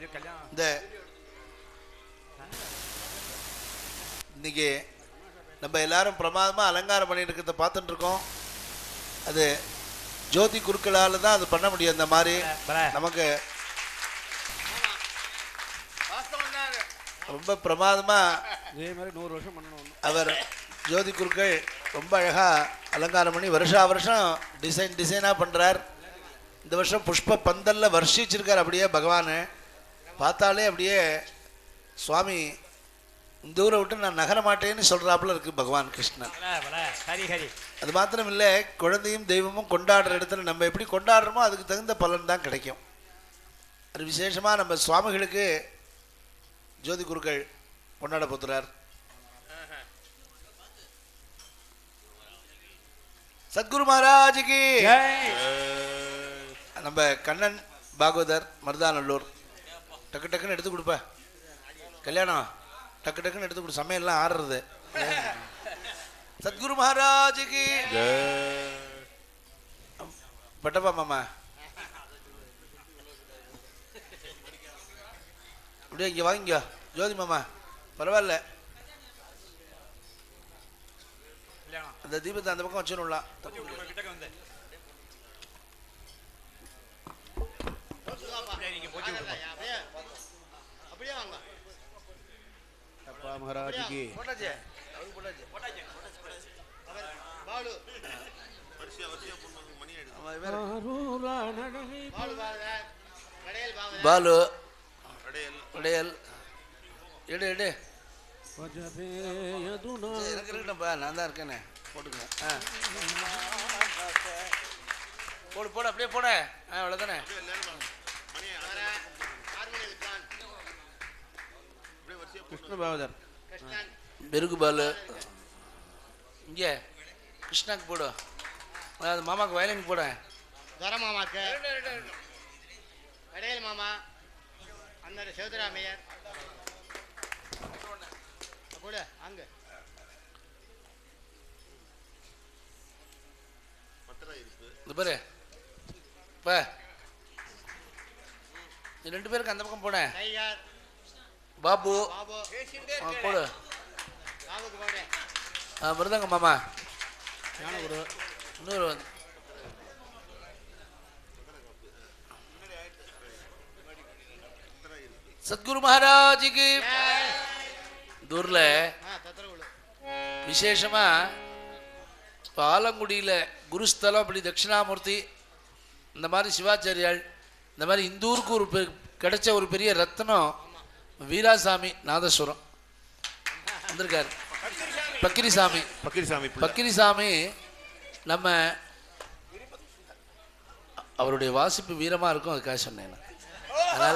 இந்த இன்னைக்கு நம்ம எல்லாரும் பிரமாதமாக அலங்காரம் பண்ணிட்டு இருக்கிறத பார்த்துட்டு இருக்கோம் அது ஜோதி குருக்களால் தான் அது பண்ண முடியும் அந்த மாதிரி நமக்கு ரொம்ப பிரமாதமாக இதே மாதிரி நூறு வருஷம் பண்ணணும் அவர் ஜோதி குருக்கள் ரொம்ப அழகாக அலங்காரம் பண்ணி வருஷா வருஷம் டிசைன் டிசைனாக பண்ணுறார் இந்த வருஷம் புஷ்ப பந்தலில் வர்ஷிச்சிருக்கார் அப்படியே பகவான் பார்த்தாலே அப்படியே சுவாமி இந்த ஊரை விட்டு நான் நகர மாட்டேன்னு சொல்கிறாப்புல இருக்குது பகவான் கிருஷ்ணன் ஹரி ஹரி அது மாத்திரம் இல்லை குழந்தையும் தெய்வமும் கொண்டாடுற இடத்துல நம்ம எப்படி கொண்டாடுறோமோ அதுக்கு தகுந்த பலன் தான் கிடைக்கும் அது விசேஷமாக நம்ம சுவாமிகளுக்கு ஜோதி குருக்கள் கொண்டாட போத்துறார் சத்குரு மகாராஜுக்கு நம்ம கண்ணன் பாகவதர் மருதாநல்லூர் டக்கு டக்குன்னு எடுத்து கொடுப்ப கல்யாணம் டக்கு டக்குன்னு எடுத்து கொடு சமையல்லாம் ஆடுறது சத்குரு மகாராஜுக்கு பட்டப்பா மாமா அப்படியே இங்கே வாங்கிங்க ஜோதி மாமா பரவாயில்ல அந்த தீபத்தை அந்த பக்கம் வச்சிடலாம் அப்படியே வாங்க அப்பா மகாராஜுக்கு போட்டாச்சு அவருக்கு போட்டாச்சு பாலு ஆமா, இவரு. பாலு பாருங்க கடையில் வாங்க பாலு உடையல் எடு எடு சரி, எனக்கு இருக்கட்டும்ப்பா நான் தான் இருக்கேனே போட்டுங்க ஆ போடு போடு அப்படியே போட ஆ அவ்வளோதானே கிருஷ்ண பாவதர் கிருஷ்ணன் பெருக்கு பாலு இங்கே கிருஷ்ணாக்கு போடு அதாவது மாமாக்கு வயலின் போட துர மாமாக்கு கடையில் மாமா அந்த சிவதுராமையர் கூட அங்க இந்த பாரு பா நீ ரெண்டு பேருக்கு அந்த பக்கம் போட டைகர் பாபு பாபு ஆ, போடு பாபுக்கு போடு ஆ மிருதங்க மாமா ஞானகுரு இன்னொரு வந்து சத்குரு மகாராஜுக்கு இந்த ஊர்ல ஆ தத்திரகுழு விசேஷமா இப்போ ஆலங்குடியில் குருஸ்தலம் அப்படி தட்சிணாமூர்த்தி இந்த மாதிரி சிவாச்சாரியால் இந்த மாதிரி இந்த ஊருக்கு ஒரு பெ- கிடைச்ச ஒரு பெரிய ரத்னம் வீராசாமி நாதஸ்வரம் வந்திருக்காரு பக்கிரிசாமி பக்கீர்சாமி பக்கிரிசாமி நம்ம அவருடைய வாசிப்பு வீரமாக இருக்கும் அதுக்காக சொன்னேன் நான். அதனால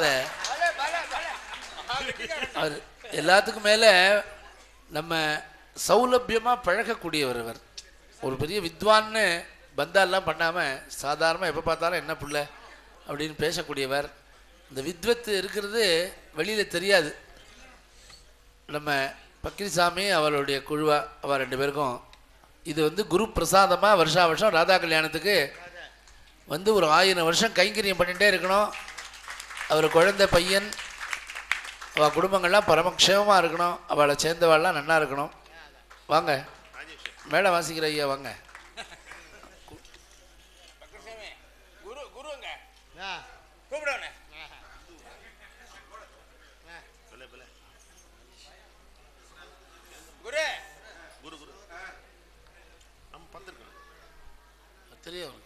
அவர் எல்லாத்துக்கும் மேலே நம்ம சௌலபியமாக பழகக்கூடியவர் அவர் ஒரு பெரிய வித்வான்னு பந்தாலாம் பண்ணாமல் சாதாரணமாக எப்போ பார்த்தாலும் என்ன புள்ள அப்படின்னு பேசக்கூடியவர் இந்த வித்வத்து இருக்கிறது வெளியில் தெரியாது நம்ம பக்கிரிசாமி அவருடைய குழுவா அவ ரெண்டு பேருக்கும் இது வந்து குரு பிரசாதமாக வருஷா வருஷம் ராதா கல்யாணத்துக்கு வந்து ஒரு ஆயிரம் வருஷம் கைங்கரியம் பண்ணிகிட்டே இருக்கணும் அவர் குழந்தை பையன் அவள் குடும்பங்கள்லாம் பரமக்ஷேமமாக இருக்கணும் அவளை சேர்ந்தவாள்லாம் நல்லா இருக்கணும் வாங்க மேலே வாசிக்கிற ஐயா வாங்க குரு குருங்க ஆ கூப்பிடுவானே குரு குரு குரு நம்ம பார்த்துருக்கோம் தெரியும்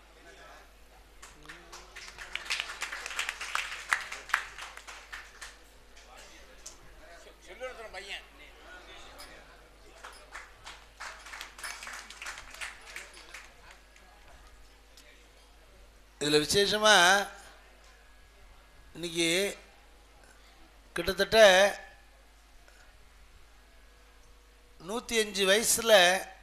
சொல்லுற பையன் இதில் விசேஷமாக இன்னைக்கு கிட்டத்தட்ட நூற்றி அஞ்சு வயசில்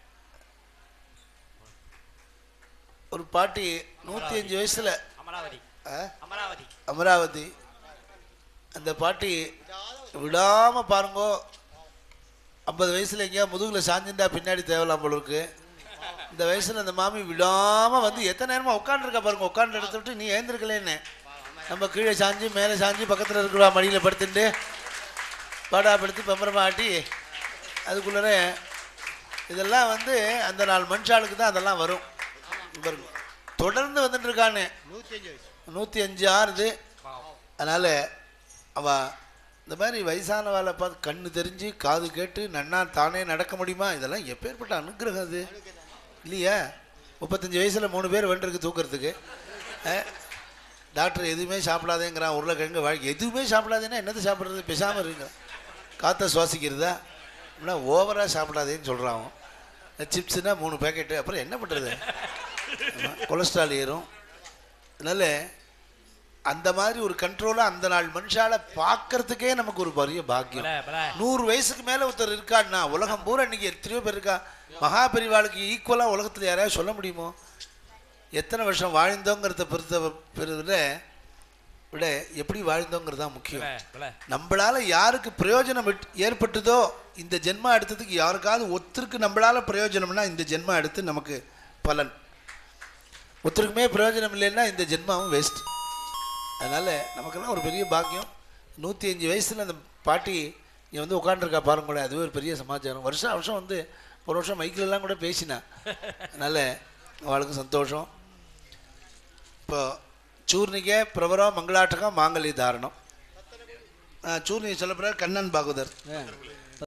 ஒரு பாட்டி நூற்றி அஞ்சு வயசில் அமராவதி ஆ அமராவதி அமராவதி அந்த பாட்டி விடாமல் பாருங்கோ ஐம்பது வயசில் எங்கேயா முதுகில் சாஞ்சிண்டா பின்னாடி தேவலாம் போல இருக்கு இந்த வயசில் அந்த மாமி விடாமல் வந்து எத்தனை நேரமாக உட்காந்துருக்கா பாருங்க உட்காந்து எடுத்து விட்டு நீ ஏந்திருக்கலேன்னு நம்ம கீழே சாஞ்சு மேலே சாஞ்சு பக்கத்தில் இருக்கிற மடியில் படுத்துட்டு பாடாப்படுத்தி பம்பரமா ஆட்டி அதுக்குள்ளே இதெல்லாம் வந்து அந்த நாலு மனுஷாளுக்கு தான் அதெல்லாம் வரும் பாருங்க. தொடர்ந்து வந்துட்டு இருக்கானே நூற்றி அஞ்சு வயசு நூற்றி அஞ்சு ஆறுது அதனால் அவ இந்த மாதிரி வயசானவாளை பார்த்து கண்ணு தெரிஞ்சு காது கேட்டு நன்னா தானே நடக்க முடியுமா இதெல்லாம் எப்பேற்பட்ட அனுகிரகம் அது இல்லையா முப்பத்தஞ்சு வயசில் மூணு பேர் வந்துருக்கு தூக்கிறதுக்கு அஹ், டாக்டர் எதுவுமே சாப்பிடாதேங்கிறான் உருளைக்கிழங்கு வாழ்க்கை எதுவுமே சாப்பிடாதேன்னா என்னது சாப்பிட்றது பேசாமல் இருங்க காற்றை சுவாசிக்கிறதா அப்படின்னா ஓவராக சாப்பிடாதேன்னு சொல்கிறான் அவன் சிப்ஸுனா மூணு பேக்கெட்டு அப்புறம் என்ன பண்ணுறது கொலஸ்ட்ரால் ஏறும் அதனால் அந்த மாதிரி ஒரு கண்ட்ரோலாக அந்த நாள் மனுஷால பார்க்கறதுக்கே நமக்கு ஒரு பெரிய பாக்கியம் நூறு வயசுக்கு மேலே ஒருத்தர் இருக்கான்னா உலகம் பூரா இன்னைக்கு எத்தனையோ பேர் இருக்கா மகா பெரிவாளுக்கு ஈக்குவலாக உலகத்தில் யாரையாவது சொல்ல முடியுமோ எத்தனை வருஷம் வாழ்ந்தோங்கிறத பொறுத்த பெறுதில் விட எப்படி வாழ்ந்தோங்கிறது தான் முக்கியம் நம்மளால யாருக்கு பிரயோஜனம் எட்- ஏற்பட்டதோ இந்த ஜென்மா எடுத்ததுக்கு யாருக்காவது ஒருத்தருக்கு நம்மளால பிரயோஜனம்னா இந்த ஜென்மா எடுத்து நமக்கு பலன் ஒருத்தருக்குமே பிரயோஜனம் இல்லைன்னா இந்த ஜென்மாவும் வேஸ்ட் அதனால் நமக்கெல்லாம் ஒரு பெரிய பாக்கியம் நூற்றி அஞ்சு வயசில் அந்த பாட்டி இங்கே வந்து உட்காந்துருக்கா பாருங்களேன் அதுவே ஒரு பெரிய சமாச்சாரம் வருஷம் வருஷம் வந்து ஒரு வருஷம் மைக்கிலெல்லாம் கூட பேசினா அதனால் அவளுக்கும் சந்தோஷம் இப்போ ಚೂರ್ನಿಗೆ ಪ್ರವರ ಮಂಗಳಾಟಕ ಮಾಂಗಲ್ಯ ಧಾರಣಂ ಚೂರ್ನಿ சொல்லப்படுற கண்ணன் பாகுதர்